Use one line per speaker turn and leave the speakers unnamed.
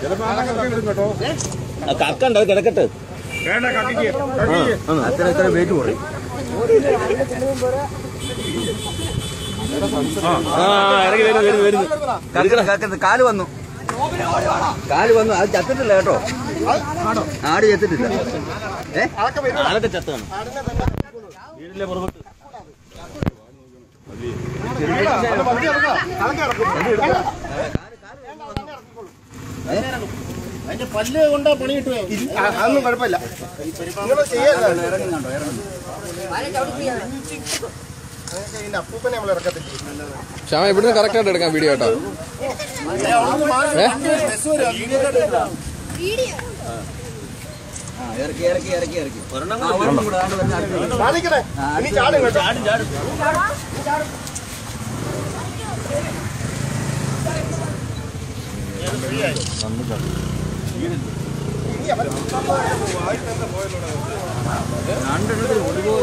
കക്കണ്ട കിടക്കട്ടെ
വേണ്ട കത്തിക്ക്
അത്ര എത്ര വെയിറ്റ് കുറയും ആ ഇറങ്ങി വരുന്നു വരുന്നു വരുന്നു കറക്കണ കറക്കരുത് കാല് വന്നു കാല് വന്നു അത് ചത്തിട്ടില്ല കേട്ടോ ആട് ചത്തിട്ടില്ല ഏ ആളൊക്കെ ചത്താണ് വീടിന്റെ പുറകോട്ട്
അതിന്റെ പല്ല് കൊണ്ടാ പണി കിട്ടുമോ
അതൊന്നും കുഴപ്പമില്ല നിങ്ങൾ ചെയ്യാൻ
ഇറങ്ങുന്നുണ്ടോ ഇറങ്ങുന്നു
അപ്പൂപ്പനെ നമ്മൾ ഇറക്കത്തില്ല
ശ്യാമ ഇവിടുന്ന് കറക്റ്റ് ആയിട്ട് എടുക്കാം വീഡിയോ കേട്ടോ
ആ ഇറക്കി ഇറക്കി ഇറക്കി ഇറക്കി ഒരെണ്ണം കൂടെ ആണ്ട് വരുന്ന അടുത്ത് വരുന്നു.
സാധിക്കണേ ഇനി ചാടും കേട്ടോ
ചാടും ചാടും രണ്ടെണ്ണത്തിൽ ഒരുപോലെ